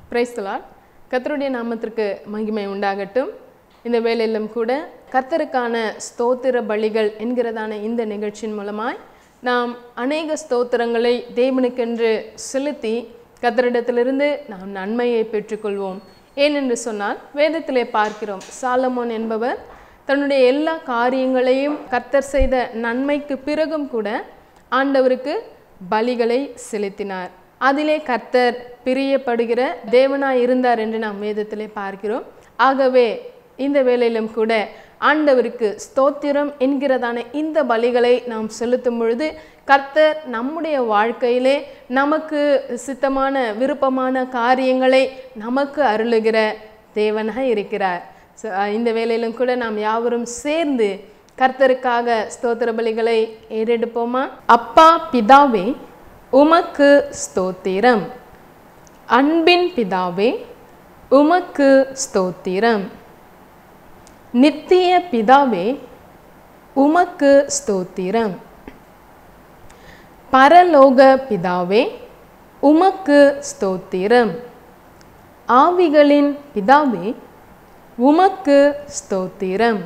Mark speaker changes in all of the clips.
Speaker 1: பிரைஸ்தலால் கர்த்தருடைய நாமத்திற்கு மகிமை உண்டாகட்டும் இந்த வேலையிலும் கூட கர்த்தருக்கான ஸ்தோத்திர பலிகள் என்கிறதான இந்த நிகழ்ச்சியின் மூலமாய் நாம் அநேக ஸ்தோத்திரங்களை தேவனுக்கென்று செலுத்தி கர்த்தரிடத்திலிருந்து நாம் நன்மையை பெற்றுக்கொள்வோம் ஏனென்று சொன்னால் வேதத்திலே பார்க்கிறோம் சாலமோன் என்பவர் தன்னுடைய எல்லா காரியங்களையும் கர்த்தர் செய்த நன்மைக்கு பிறகும் கூட ஆண்டவருக்கு பலிகளை செலுத்தினார் அதிலே கர்த்தர் பிரியப்படுகிற தேவனாய் இருந்தார் என்று நாம் வேதத்திலே பார்க்கிறோம் ஆகவே இந்த வேளையிலும் கூட ஆண்டவருக்கு ஸ்தோத்திரம் என்கிறதான இந்த பலிகளை நாம் செலுத்தும் பொழுது கர்த்தர் நம்முடைய வாழ்க்கையிலே நமக்கு சித்தமான விருப்பமான காரியங்களை நமக்கு அருளுகிற தேவனாக இருக்கிறார் So, அஹ், இந்த வேளையிலும் கூட நாம் யாவரும் சேர்ந்து கர்த்தருக்காக ஸ்தோத்திர பலிகளை ஏறெடுப்போமா அப்பா பிதாவே உமக்கு ஸ்தோத்திரம் அன்பின் பிதாவே உமக்கு ஸ்தோத்திரம் நித்திய பிதாவே உமக்கு ஸ்தோத்திரம் பரலோக பிதாவே உமக்கு ஸ்தோத்திரம் ஆவிகளின் பிதாவே உமக்கு ஸ்தோத்திரம்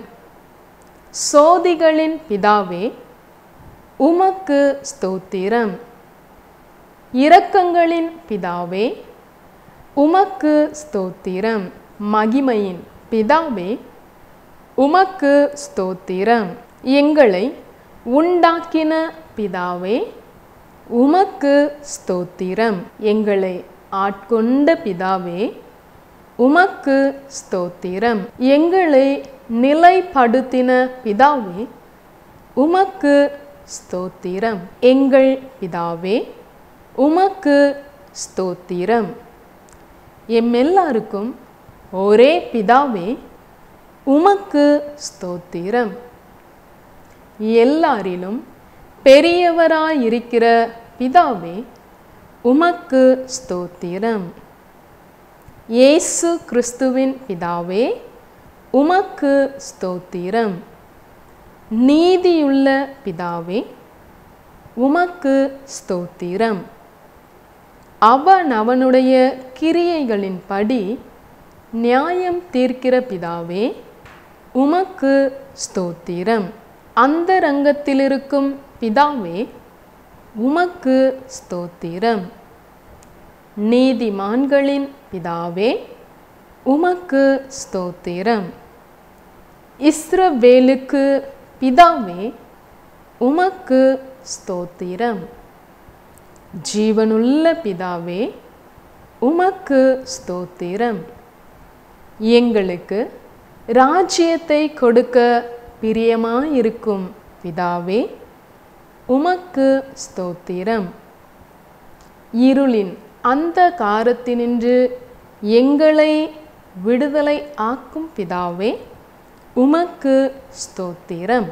Speaker 1: சோதிகளின் பிதாவே உமக்கு ஸ்தோத்திரம் இரக்கங்களின் பிதாவே உமக்கு ஸ்தோத்திரம் மகிமையின் பிதாவே உமக்கு ஸ்தோத்திரம் எங்களை உண்டாக்கின பிதாவே உமக்கு ஸ்தோத்திரம் எங்களை ஆட்கொண்ட பிதாவே உமக்கு ஸ்தோத்திரம் எங்களை நிலைப்படுத்தின பிதாவே உமக்கு ஸ்தோத்திரம் எங்கள் பிதாவே உமக்கு ஸ்தோத்திரம் எம் எல்லாருக்கும் ஒரே பிதாவே உமக்கு ஸ்தோத்திரம் எல்லாரிலும் பெரியவராயிருக்கிற பிதாவே உமக்கு ஸ்தோத்திரம் இயேசு கிறிஸ்துவின் பிதாவே உமக்கு ஸ்தோத்திரம் நீதியுள்ள பிதாவே உமக்கு ஸ்தோத்திரம் அவன் அவனுடைய கிரியைகளின்படி நியாயம் தீர்க்கிற பிதாவே உமக்கு ஸ்தோத்திரம் அந்த ரங்கத்திலிருக்கும் பிதாவே உமக்கு ஸ்தோத்திரம் நீதிமான்களின் பிதாவே உமக்கு ஸ்தோத்திரம் இஸ்ரவேலுக்கு பிதாவே உமக்கு ஸ்தோத்திரம் ஜீவனுள்ள பிதாவே உமக்கு ஸ்தோத்திரம் எங்களுக்கு ராஜ்யத்தை கொடுக்க பிரியமாயிருக்கும் பிதாவே உமக்கு ஸ்தோத்திரம் இருளின் அந்த காரத்தினின்று எங்களை விடுதலை ஆக்கும் பிதாவே உமக்கு ஸ்தோத்திரம்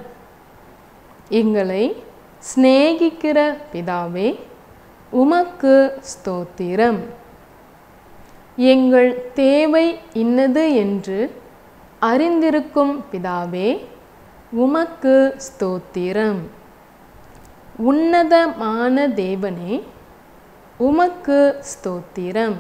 Speaker 1: எங்களை சிநேகிக்கிற பிதாவே உமக்கு ஸ்தோத்திரம் எங்கள் தேவை இன்னது என்று அறிந்திருக்கும் பிதாவே உமக்கு ஸ்தோத்திரம் உன்னதமான தேவனே உமக்கு ஸ்தோத்திரம்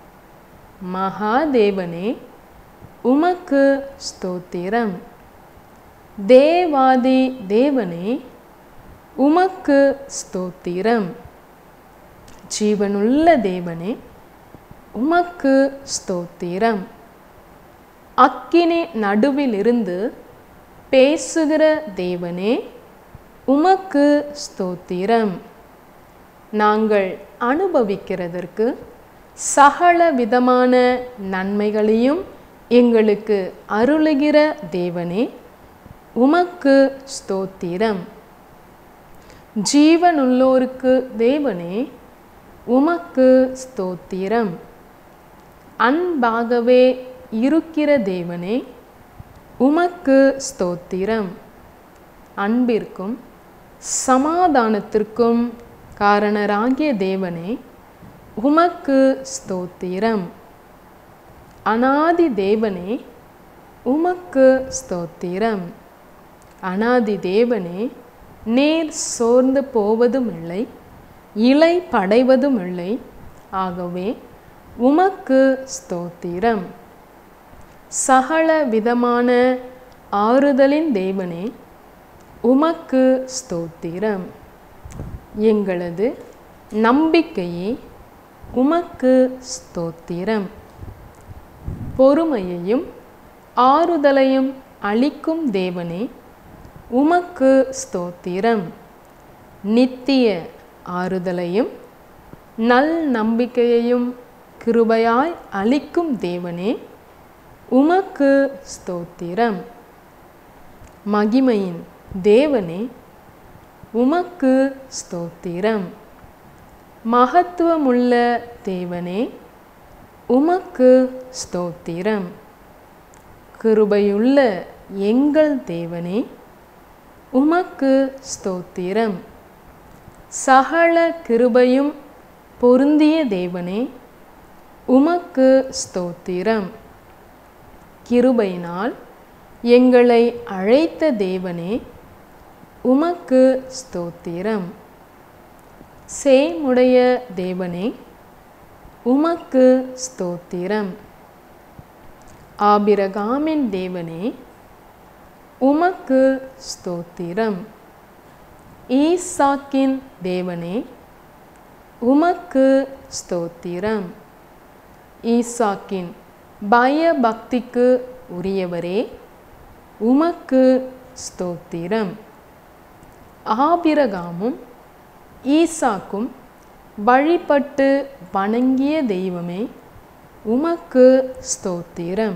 Speaker 1: மகாதேவனே உமக்கு ஸ்தோத்திரம் தேவாதி தேவனே உமக்கு ஸ்தோத்திரம் ஜீவனுள்ள தேவனே உமக்கு ஸ்தோத்திரம் அக்கினி நடுவிலிருந்து பேசுகிற தேவனே உமக்கு ஸ்தோத்திரம் நாங்கள் அனுபவிக்கிறதற்கு சகல விதமான நன்மைகளையும் எங்களுக்கு அருளுகிற தேவனே உமக்கு ஸ்தோத்திரம் ஜீவனுள்ளோருக்கு தேவனே உமக்கு ஸ்தோத்திரம் அன்பாகவே இருக்கிற தேவனே உமக்கு ஸ்தோத்திரம் அன்பிற்கும் சமாதானத்திற்கும் காரணராகிய தேவனே உமக்கு ஸ்தோத்திரம் அனாதி தேவனே உமக்கு ஸ்தோத்திரம் அனாதி தேவனே நேர் சோர்ந்து போவதும் இல்லை இலை படைவதும் இல்லை ஆகவே உமக்கு ஸ்தோத்திரம் சகல விதமான ஆறுதலின் தேவனே உமக்கு ஸ்தோத்திரம் எங்களது நம்பிக்கையே உமக்கு ஸ்தோத்திரம் பொறுமையையும் ஆறுதலையும் அளிக்கும் தேவனே உமக்கு ஸ்தோத்திரம் நித்திய ஆறுதலையும் நல் நம்பிக்கையையும் கிருபையாய் அளிக்கும் தேவனே உமக்கு ஸ்தோத்திரம் மகிமையின் தேவனே உமக்கு ஸ்தோத்திரம் மகத்துவமுள்ள தேவனே உமக்கு ஸ்தோத்திரம் கிருபையுள்ள எங்கள் தேவனே உமக்கு ஸ்தோத்திரம் சகல கிருபையும் பொருந்திய தேவனே உமக்கு ஸ்தோத்திரம் கிருபையினால் எங்களை அழைத்த தேவனே உமக்கு ஸ்தோத்திரம் சேமுடைய தேவனே உமக்கு ஸ்தோத்திரம் ஆபிரகாமின் தேவனே உமக்கு ஸ்தோத்திரம் ஈசாக்கின் தேவனே உமக்கு ஸ்தோத்திரம் ஈசாக்கின் பயபக்திக்கு உரியவரே உமக்கு ஸ்தோத்திரம் ஆபிரகாமும் ஈசாக்கும் வழிபட்டு வணங்கிய தெய்வமே உமக்கு ஸ்தோத்திரம்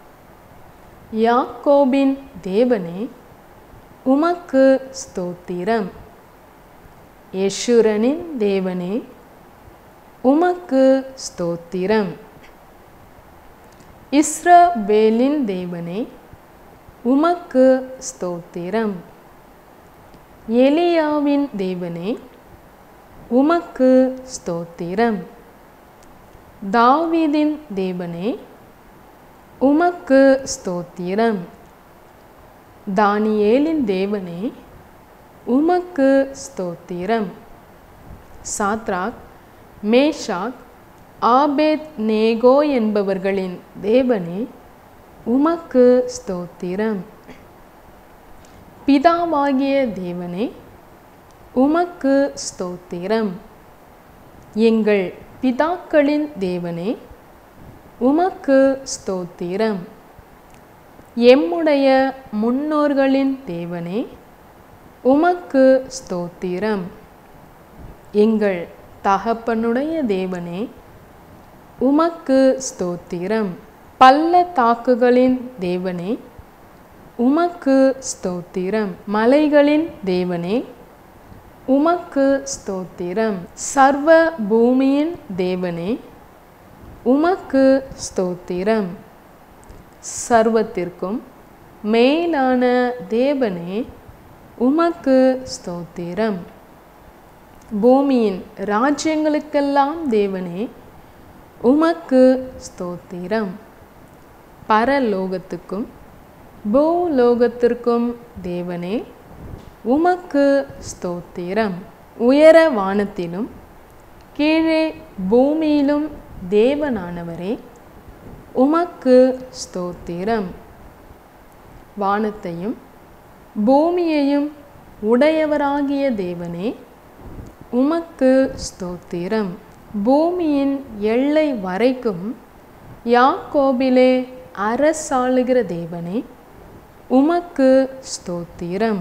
Speaker 1: யாக்கோபின் தேவனே உமக்கு ஸ்தோத்திரம் யஷுரனின் தேவனே உமக்கு ஸ்தோத்திரம் இஸ்ரவேலின் தேவனே உமக்கு ஸ்தோத்திரம் எலியாவின் தேவனே உமக்கு ஸ்தோத்திரம் தாவீதின் தேவனே உமக்கு ஸ்தோத்திரம் தானியேலின் தேவனே உமக்கு ஸ்தோத்திரம் சாத்ராக் மேஷாக் ஆபேத் நேகோ என்பவர்களின் தேவனே உமக்கு ஸ்தோத்திரம் பிதாவாகிய தேவனே உமக்கு ஸ்தோத்திரம் எங்கள் பிதாக்களின் தேவனே உமக்கு ஸ்தோத்திரம் எம்முடைய முன்னோர்களின் தேவனே உமக்கு ஸ்தோத்திரம் எங்கள் தகப்பனுடைய தேவனே உமக்கு ஸ்தோத்திரம் பள்ளத்தாக்குகளின் தேவனே உமக்கு ஸ்தோத்திரம் மலைகளின் தேவனே உமக்கு ஸ்தோத்திரம் சர்வ பூமியின் தேவனே உமக்கு ஸ்தோத்திரம் சர்வத்திற்கும் மேலான தேவனே உமக்கு ஸ்தோத்திரம் பூமியின் ராஜ்யங்களுக்கெல்லாம் தேவனே உமக்கு ஸ்தோத்திரம் பரலோகத்துக்கும் பூலோகத்திற்கும் தேவனே உமக்கு ஸ்தோத்திரம் உயர வானத்திலும் கீழே பூமியிலும் தேவனானவரே உமக்கு ஸ்தோத்திரம் வானத்தையும் பூமியையும் உடையவராகிய தேவனே உமக்கு ஸ்தோத்திரம் பூமியின் எல்லை வரைக்கும் யாக்கோபிலே அரசாளுகிற தேவனே உமக்கு ஸ்தோத்திரம்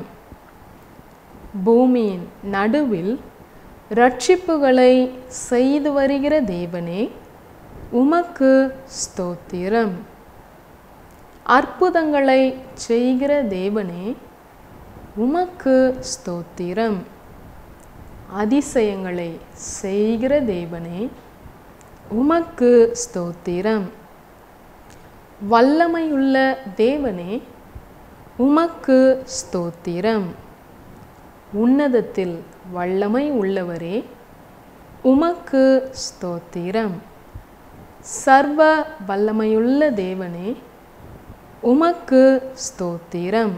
Speaker 1: பூமியின் நடுவில் ரட்சிப்புகளை செய்து வருகிற தேவனே உமக்கு ஸ்தோத்திரம் அற்புதங்களை செய்கிற தேவனே உமக்கு ஸ்தோத்திரம் அதிசயங்களை செய்கிற தேவனே உமக்கு ஸ்தோத்திரம் வல்லமையுள்ள தேவனே உமக்கு ஸ்தோத்திரம் உன்னதத்தில் வல்லமை உள்ளவரே உமக்கு ஸ்தோத்திரம் சர்வ வல்லமையுள்ள தேவனே உமக்கு ஸ்தோத்திரம்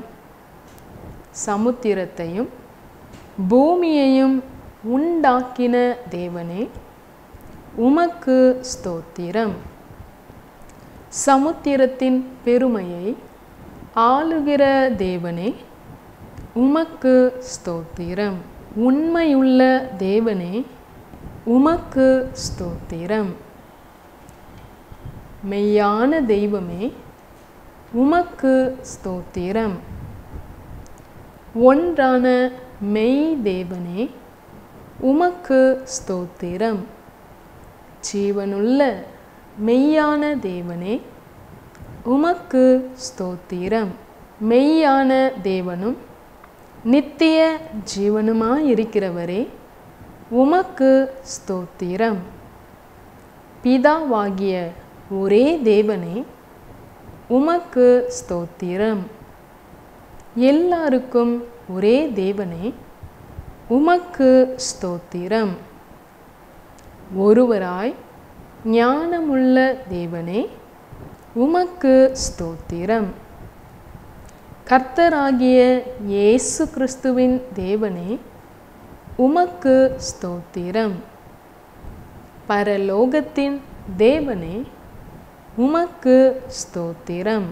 Speaker 1: சமுத்திரத்தையும் பூமியையும் உண்டாக்கின தேவனே உமக்கு ஸ்தோத்திரம் சமுத்திரத்தின் பெருமையை ஆளுகிற தேவனே உமக்கு ஸ்தோத்திரம் உண்மையுள்ள தேவனே உமக்கு ஸ்தோத்திரம் மெய்யான தெய்வமே உமக்கு ஸ்தோத்திரம் ஒன்றான மெய் தேவனே உமக்கு ஸ்தோத்திரம் ஜீவனுள்ள மெய்யான தேவனே உமக்கு ஸ்தோத்திரம் மெய்யான தேவனும் நித்திய ஜீவனுமாயிருக்கிறவரே உமக்கு ஸ்தோத்திரம் பிதாவாகிய ஒரே தேவனே உமக்கு ஸ்தோத்திரம் எல்லாருக்கும் ஒரே தேவனே உமக்கு ஸ்தோத்திரம் ஒருவராய் ஞானமுள்ள தேவனே உமக்கு ஸ்தோத்திரம் கர்த்தராகிய இயேசு கிறிஸ்துவின் தேவனே உமக்கு ஸ்தோத்திரம் பரலோகத்தின் தேவனே உமக்கு ஸ்தோத்திரம்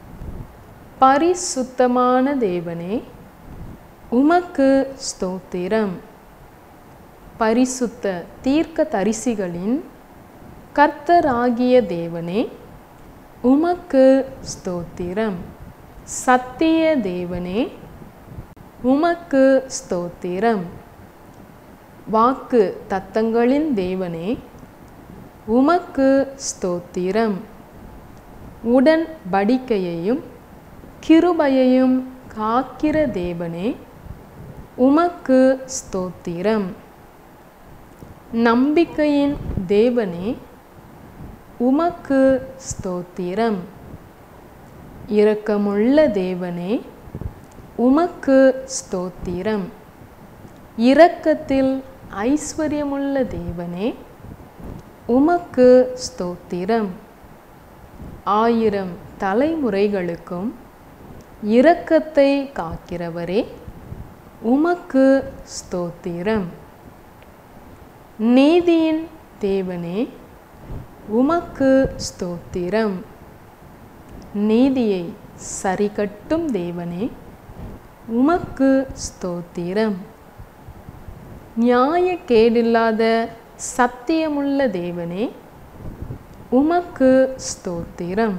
Speaker 1: பரிசுத்தமான தேவனே உமக்கு ஸ்தோத்திரம் பரிசுத்த தீர்க்க தரிசிகளின் கர்த்தராகிய தேவனே உமக்கு ஸ்தோத்திரம் சத்திய தேவனே உமக்கு ஸ்தோத்திரம் வாக்கு தத்தங்களின் தேவனே உமக்கு ஸ்தோத்திரம் உடன்படிக்கையையும் கிருபையையும் காக்கிற தேவனே உமக்கு ஸ்தோத்திரம் நம்பிக்கையின் தேவனே உமக்கு ஸ்தோத்திரம் இரக்கமுள்ள தேவனே உமக்கு ஸ்தோத்திரம் இரக்கத்தில் ஐஸ்வர்யமுள்ள தேவனே உமக்கு ஸ்தோத்திரம் ஆயிரம் தலைமுறைகளுக்கும் இரக்கத்தை காக்கிறவரே உமக்கு ஸ்தோத்திரம் நீதியின் தேவனே உமக்கு ஸ்தோத்திரம் நீதியை சரிகட்டும் தேவனே உமக்கு ஸ்தோத்திரம் நியாயக்கேடில்லாத சத்தியமுள்ள தேவனே உமக்கு ஸ்தோத்திரம்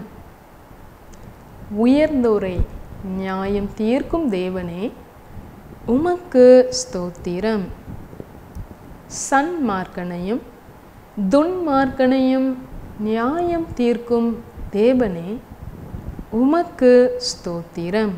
Speaker 1: உயர்ந்தோரை நியாயம் தீர்க்கும் தேவனே உமக்கு ஸ்தோத்திரம் சன்மார்க்கனையும் துன்மார்க்கனையும் நியாயம் தீர்க்கும் தேவனே உமக்கு ஸ்தோத்திரம்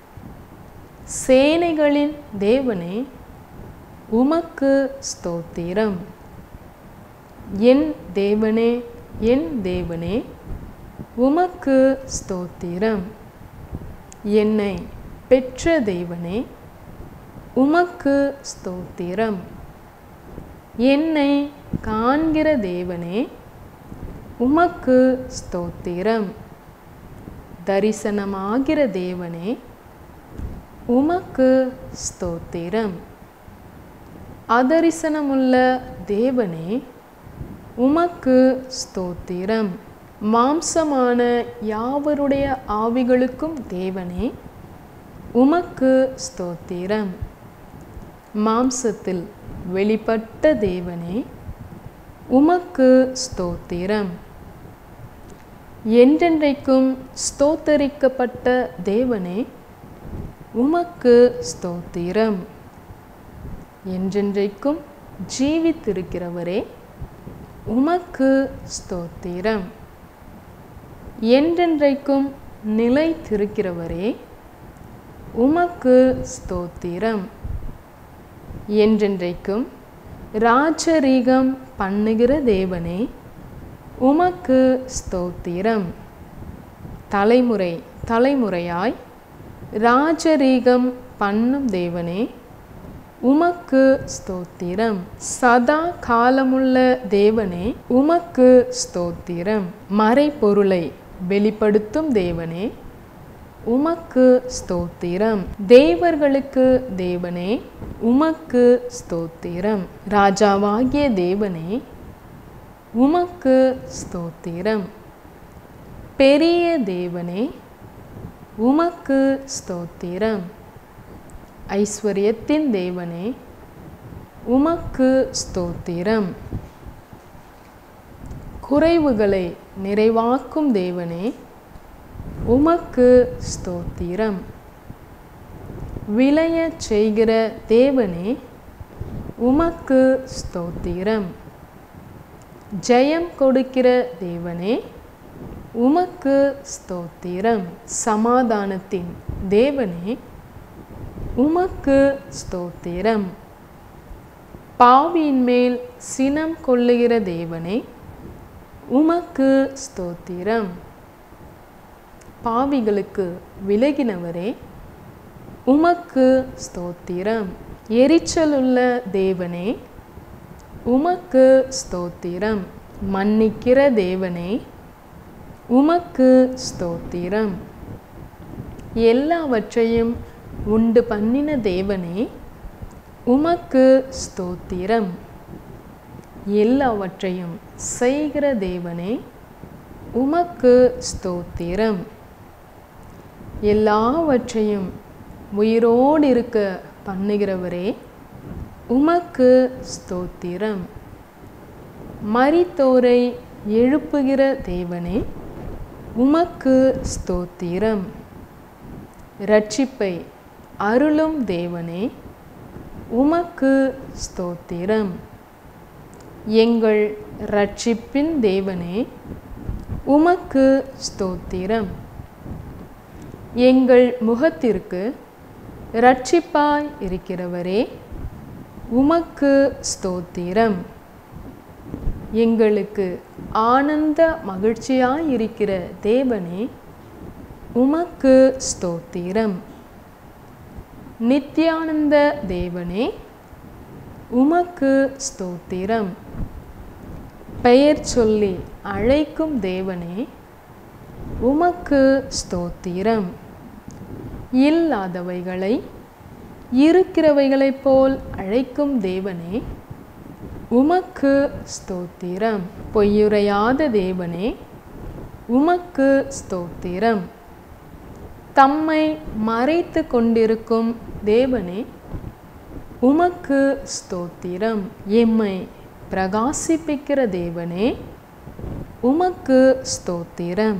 Speaker 1: சேனைகளின் தேவனே உமக்கு ஸ்தோத்திரம் என் தேவனே என் தேவனே உமக்கு ஸ்தோத்திரம் என்னை பெற்ற தேவனே உமக்கு ஸ்தோத்திரம் என்னை காண்கிற தேவனே உமக்கு ஸ்தோத்திரம் தரிசனமாகிற தேவனே உமக்கு ஸ்தோத்திரம் அதரிசனமுள்ள தேவனே உமக்கு ஸ்தோத்திரம் மாம்சமான யாவருடைய ஆவிகளுக்கும் தேவனே உமக்கு ஸ்தோத்திரம் மாம்சத்தில் வெளிப்பட்ட தேவனே உமக்கு ஸ்தோத்திரம் என்றென்றைக்கும் ஸ்தோத்தரிக்கப்பட்ட தேவனே உமக்கு ஸ்தோத்திரம் என்றென்றைக்கும் ஜீவித்திருக்கிறவரே உமக்கு ஸ்தோத்திரம் என்றென்றைக்கும் நிலைத்திருக்கிறவரே உமக்கு ஸ்தோத்திரம் என்றென்றைக்கும் ராஜரீகம் பண்ணுகிற தேவனே உமக்கு ஸ்தோத்திரம் தலைமுறை தலைமுறையாய் ராஜரீகம் பண்ணும் தேவனே உமக்கு ஸ்தோத்திரம் சதா காலமுள்ள தேவனே உமக்கு ஸ்தோத்திரம் மறைபொருளை வெளிப்படுத்தும் தேவனே உமக்கு ஸ்தோத்திரம் தேவர்களுக்கு தேவனே உமக்கு ஸ்தோத்திரம் ராஜாவாகிய தேவனே உமக்கு ஸ்தோத்திரம் பெரிய தேவனே உமக்கு ஸ்தோத்திரம் ஐஸ்வர்யத்தின் தேவனே உமக்கு ஸ்தோத்திரம் குறைவுகளை நிறைவாக்கும் தேவனே உமக்கு ஸ்தோத்திரம் விளையச் செய்கிற தேவனே உமக்கு ஸ்தோத்திரம் ஜெயம் கொடுக்கிற தேவனே உமக்கு ஸ்தோத்திரம் சமாதானத்தின் தேவனே உமக்கு ஸ்தோத்திரம் பாவியின் மேல் சினம் கொள்ளுகிற தேவனே உமக்கு ஸ்தோத்திரம் பாவிகளுக்கு விலகினவரே உமக்கு ஸ்தோத்திரம் எரிச்சலுள்ள தேவனே உமக்கு ஸ்தோத்திரம் மன்னிக்கிற தேவனே உமக்கு ஸ்தோத்திரம் எல்லாவற்றையும் உண்டு பண்ணின தேவனே உமக்கு ஸ்தோத்திரம் எல்லாவற்றையும் செய்கிற தேவனே உமக்கு ஸ்தோத்திரம் எல்லாவற்றையும் உயிரோடு இருக்க பண்ணுகிறவரே உமக்கு ஸ்தோத்திரம் மரித்தோரை எழுப்புகிற தேவனே உமக்கு ஸ்தோத்திரம் ரட்சிப்பை அருளும் தேவனே உமக்கு ஸ்தோத்திரம் எங்கள் ரட்சிப்பின் தேவனே உமக்கு ஸ்தோத்திரம் எங்கள் முகத்திற்கு இரட்சிப்பாய் இருக்கிறவரே உமக்கு ஸ்தோத்திரம் எங்களுக்கு ஆனந்த மகிழ்ச்சியாய் இருக்கிற தேவனே உமக்கு ஸ்தோத்திரம் நித்யானந்த தேவனே உமக்கு ஸ்தோத்திரம் பெயர் சொல்லி அழைக்கும் தேவனே உமக்கு ஸ்தோத்திரம் இல்லாதவைகளை இருக்கிறவைகளைப் போல் அழைக்கும் தேவனே உமக்கு ஸ்தோத்திரம் பொய்யுரையாத தேவனே உமக்கு ஸ்தோத்திரம் தம்மை மறைத்து கொண்டிருக்கும் தேவனே உமக்கு ஸ்தோத்திரம் எம்மை பிரகாசிப்பிக்கிற தேவனே உமக்கு ஸ்தோத்திரம்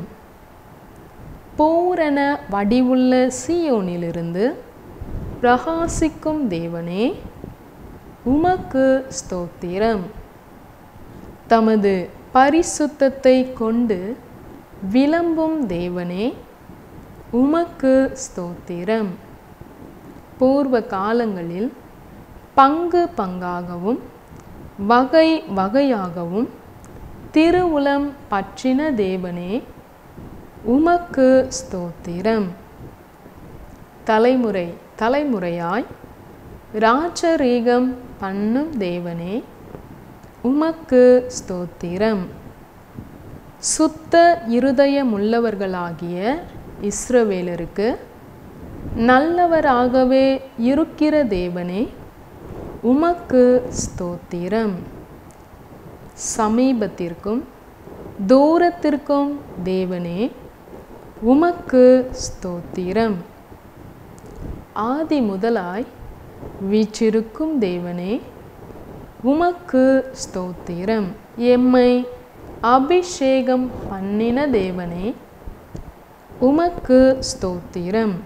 Speaker 1: பூரண வடிவுள்ள சீயோனிலிருந்து பிரகாசிக்கும் தேவனே உமக்கு ஸ்தோத்திரம் தமது பரிசுத்தத்தை கொண்டு விளம்பும் தேவனே உமக்கு ஸ்தோத்திரம் பூர்வ காலங்களில் பங்கு பங்காகவும் வகை வகையாகவும் திருவுளம் பற்றின தேவனே உமக்கு ஸ்தோத்திரம் தலைமுறை தலைமுறையாய் ராஜரீகம் பண்ணும் தேவனே உமக்கு ஸ்தோத்திரம் சுத்த இருதயமுள்ளவர்களாகிய இஸ்ரவேலருக்கு நல்லவராகவே இருக்கிற தேவனே உமக்கு ஸ்தோத்திரம் சமீபத்திற்கும் தூரத்திற்கும் தேவனே உமக்கு ஸ்தோத்திரம் ஆதி முதலாய் வீற்றிருக்கும் தேவனே உமக்கு ஸ்தோத்திரம் எம்மை அபிஷேகம் பண்ணின தேவனே உமக்கு ஸ்தோத்திரம்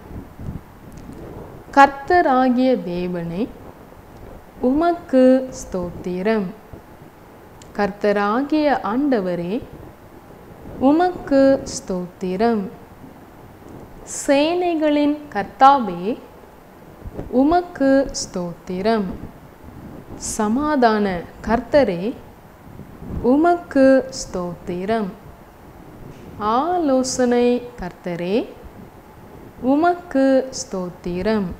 Speaker 1: கர்த்தராகிய தேவனே உமக்கு ஸ்தோத்திரம் கர்த்தராகிய ஆண்டவரே உமக்கு ஸ்தோத்திரம் சேனைகளின் கர்த்தாவே உமக்கு ஸ்தோத்திரம் சமாதான கர்த்தரே உமக்கு ஸ்தோத்திரம் ஆலோசனை கர்த்தரே உமக்கு ஸ்தோத்திரம்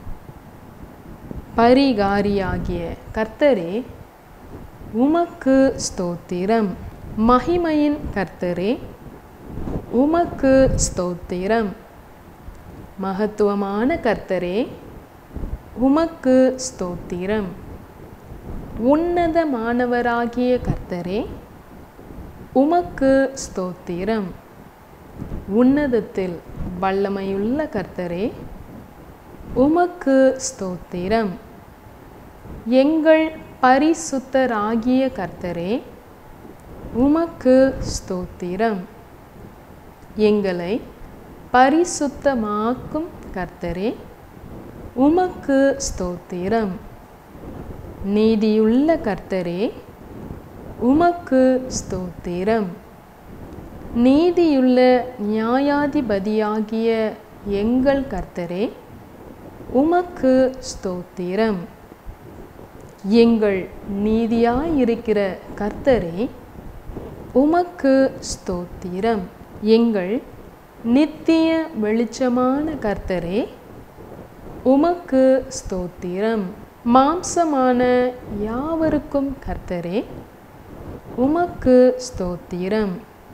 Speaker 1: பரிகாரியாகிய கர்த்தரே உமக்கு ஸ்தோத்திரம் மகிமையின் கர்த்தரே உமக்கு ஸ்தோத்திரம் மகத்துவமான கர்த்தரே உமக்கு ஸ்தோத்திரம் உன்னதமானவராகிய கர்த்தரே உமக்கு ஸ்தோத்திரம் உன்னதத்தில் வல்லமையுள்ள கர்த்தரே உமக்கு ஸ்தோத்திரம் எங்கள் பரிசுத்தராகிய கர்த்தரே உமக்கு ஸ்தோத்திரம் எங்களை பரிசுத்தமாக்கும் கர்த்தரே உமக்கு ஸ்தோத்திரம் நீதியுள்ள கர்த்தரே உமக்கு ஸ்தோத்திரம் நீதியுள்ள நியாயாதிபதியாகிய எங்கள் கர்த்தரே உமக்கு ஸ்தோத்திரம் எங்கள் நீதியாயிருக்கிற கர்த்தரே உமக்கு ஸ்தோத்திரம் எங்கள் நித்திய வெளிச்சமான கர்த்தரே உமக்கு ஸ்தோத்திரம் மாம்சமான யாவருக்கும் கர்த்தரே உமக்கு ஸ்தோத்திரம்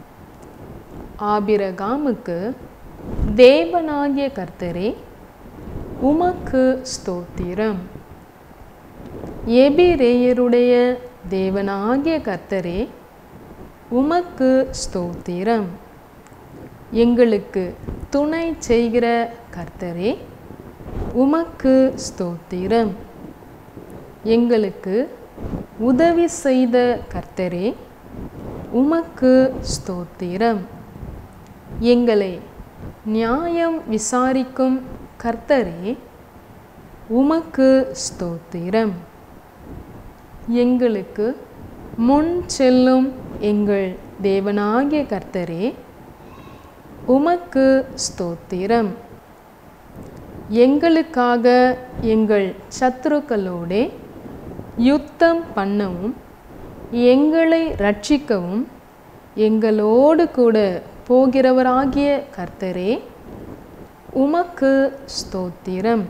Speaker 1: ஆபிரகாமுக்கு தேவனாகிய கர்த்தரே உமக்கு ஸ்தோத்திரம் எபிரேயருடைய தேவனாகிய கர்த்தரே உமக்கு ஸ்தோத்திரம் எங்களுக்கு துணை செய்கிற கர்த்தரே உமக்கு ஸ்தோத்திரம் எங்களுக்கு உதவி செய்த கர்த்தரே உமக்கு ஸ்தோத்திரம் எங்களை நியாயம் விசாரிக்கும் கர்த்தரே உமக்கு ஸ்தோத்திரம் எங்களுக்கு முன் செல்லும் எங்கள் தேவனாகிய கர்த்தரே உமக்கு ஸ்தோத்திரம் எங்களுக்காக எங்கள் சத்துருக்களோடே யுத்தம் பண்ணவும் எங்களை ரட்சிக்கவும் எங்களோடு கூட போகிறவராகிய கர்த்தரே உமக்கு ஸ்தோத்திரம்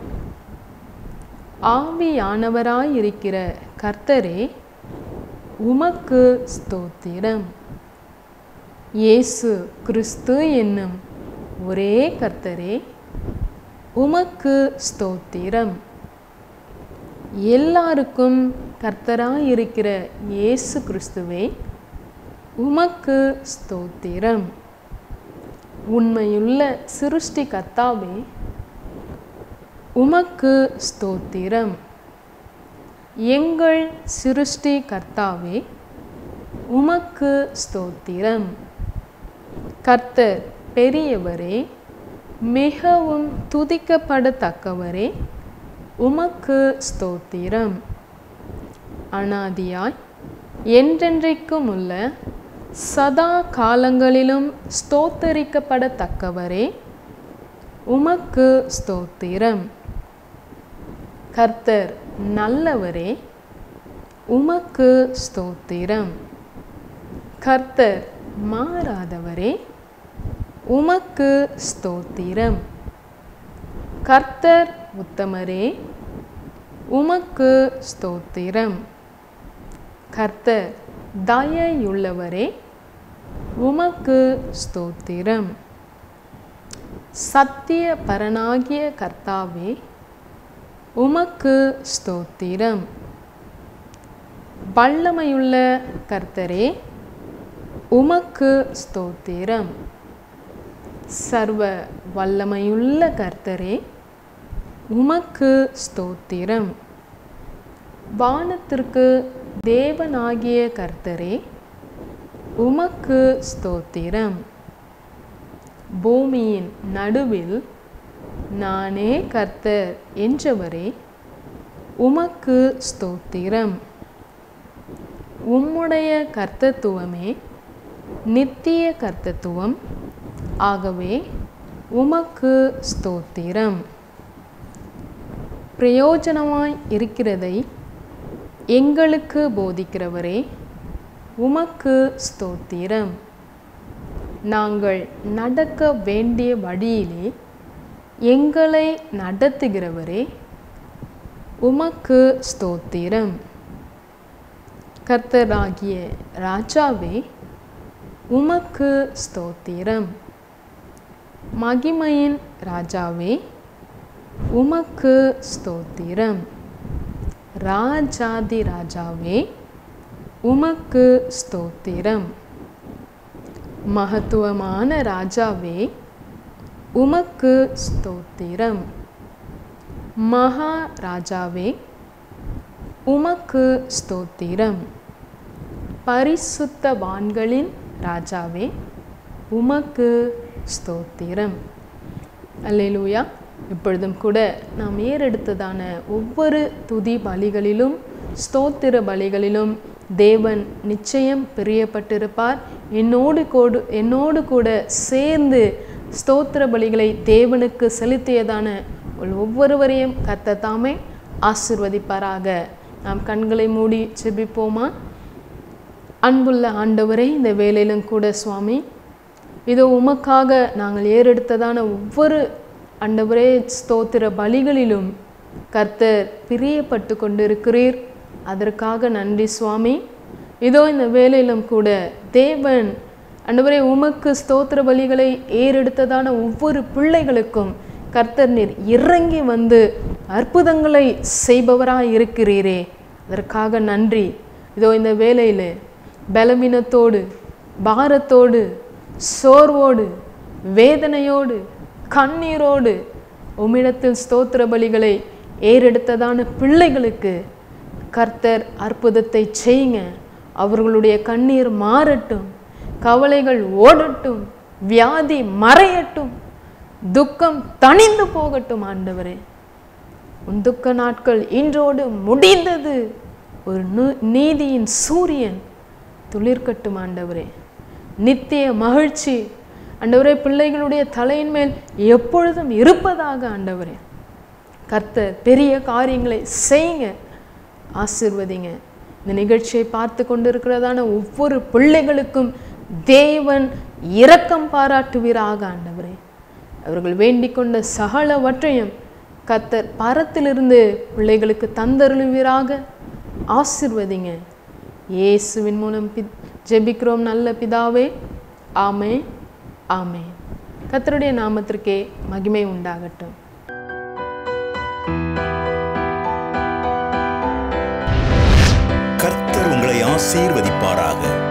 Speaker 1: ஆவியானவராயிருக்கிற கர்த்தரே உமக்கு ஸ்தோத்திரம் இயேசு கிறிஸ்து என்னும் ஒரே கர்த்தரே உமக்கு ஸ்தோத்திரம் எல்லாருக்கும் கர்த்தராயிருக்கிற இயேசு கிறிஸ்துவே உமக்கு ஸ்தோத்திரம் உண்மையுள்ள சிருஷ்டி கர்த்தாவே உமக்கு ஸ்தோத்திரம் எங்கள் சிருஷ்டி கர்த்தாவே உமக்கு ஸ்தோத்திரம் கர்த்தர் பெரியவரே மிகவும் துதிக்கப்படத்தக்கவரே உமக்கு ஸ்தோத்திரம் அனாதியாய் என்றென்றைக்கும் உள்ள சதா காலங்களிலும் ஸ்தோத்தரிக்கப்படத்தக்கவரே உமக்கு ஸ்தோத்திரம் கர்த்தர் நல்லவரே உமக்கு ஸ்தோத்திரம் கர்த்தர் மாறாதவரே உமக்கு ஸ்தோத்திரம் கர்த்தர் உத்தமரே உமக்கு ஸ்தோத்திரம் கர்த்தர் தயையுள்ளவரே உமக்கு ஸ்தோத்திரம் சத்திய பரனாகிய கர்த்தாவே உமக்கு ஸ்தோத்திரம் வல்லமையுள்ள கர்த்தரே உமக்கு ஸ்தோத்திரம் சர்வ வல்லமையுள்ள கர்த்தரே உமக்கு ஸ்தோத்திரம் வானத்திற்கு தேவனாகிய கர்த்தரே உமக்கு ஸ்தோத்திரம் பூமியின் நடுவில் நானே கர்த்தர் என்றவரே உமக்கு ஸ்தோத்திரம் உம்முடைய கர்த்தத்துவமே நித்திய கர்த்தத்துவம் ஆகவே உமக்கு ஸ்தோத்திரம் பிரயோஜனமாய் இருக்கிறதை எங்களுக்கு போதிக்கிறவரே உமக்கு ஸ்தோத்திரம் நாங்கள் நடக்க வேண்டிய வழியிலே எங்களை நடத்துகிறவரே உமக்கு ஸ்தோத்திரம் கர்த்தராகிய ராஜாவே உமக்கு ஸ்தோத்திரம் மகிமையின் ராஜாவே உமக்கு ஸ்தோத்திரம் ராஜாதி ராஜாவே உமக்கு ஸ்தோத்திரம் மகத்துவமான ராஜாவே உமக்கு ஸ்தோத்திரம் மகா ராஜாவே உமக்கு ஸ்தோத்திரம் பரிசுத்தவான்களின் ராஜாவே உமக்கு ஸ்தோத்திரம் அல்லேலூயா இப்பொழுதும் கூட நாம் ஏறெடுத்ததான ஒவ்வொரு துதி பலிகளிலும் ஸ்தோத்திர பலிகளிலும் தேவன் நிச்சயம் பிரியப்பட்டிருப்பார் என்னோடு கோடு என்னோடு கூட சேர்ந்து ஸ்தோத்திர பலிகளை தேவனுக்கு செலுத்தியதான ஒவ்வொருவரையும் கத்த தாமே ஆசிர்வதிப்பாராக நாம் கண்களை மூடி செபிப்போமா அன்புள்ள ஆண்டவரே இந்த வேலையிலும் கூட சுவாமி இதோ உமக்காக நாங்கள் ஏறெடுத்ததான ஒவ்வொரு ஆண்டவரே ஸ்தோத்திர பலிகளிலும் கர்த்தர் பிரியப்பட்டு கொண்டிருக்கிறீர் அதற்காக நன்றி சுவாமி இதோ இந்த வேலையிலும் கூட தேவன் ஆண்டவரே உமக்கு ஸ்தோத்திர பலிகளை ஏறெடுத்ததான ஒவ்வொரு பிள்ளைகளுக்கும் கர்த்தர் நீர் இறங்கி வந்து அற்புதங்களை செய்பவராய் இருக்கிறீரே அதற்காக நன்றி இதோ இந்த வேலையில் பலவீனத்தோடு பாரத்தோடு சோர்வோடு வேதனையோடு கண்ணீரோடு உம்மிடத்தில் ஸ்தோத்திர பலிகளை ஏறெடுத்ததான பிள்ளைகளுக்கு கர்த்தர் அற்புதத்தை செய்யுங்க அவர்களுடைய கண்ணீர் மாறட்டும் கவலைகள் ஓடட்டும் வியாதி மறையட்டும் துக்கம் தணிந்து போகட்டும் ஆண்டவரே உன் துக்க நாட்கள் இன்றோடு முடிந்தது ஒரு நு- நீதியின் சூரியன் துளிர்க்கட்டும் ஆண்டவரே நித்திய மகிழ்ச்சி ஆண்டவரே பிள்ளைகளுடைய தலையின் மேல் எப்பொழுதும் இருப்பதாக ஆண்டவரே கர்த்தர் பெரிய காரியங்களை செய்யுங்க ஆசிர்வதிங்க இந்த நிகழ்ச்சியை பார்த்து கொண்டிருக்கிறதான ஒவ்வொரு பிள்ளைகளுக்கும் தேவன் இரக்கம் பாராட்டுவீராக ஆண்டவரே அவர்கள் வேண்டிக் கொண்ட சகலவற்றையும் கத்தர் பரத்திலிருந்து பிள்ளைகளுக்கு தந்தருளுவீராக ஆசிர்வதிங்க இயேசுவின் மூலம் பி ஜெபிக்கிறோம் நல்ல பிதாவே ஆமே ஆமே கத்தருடைய நாமத்திற்கே மகிமை உண்டாகட்டும்
Speaker 2: கர்த்தர் உங்களை ஆசீர்வதிப்பாராக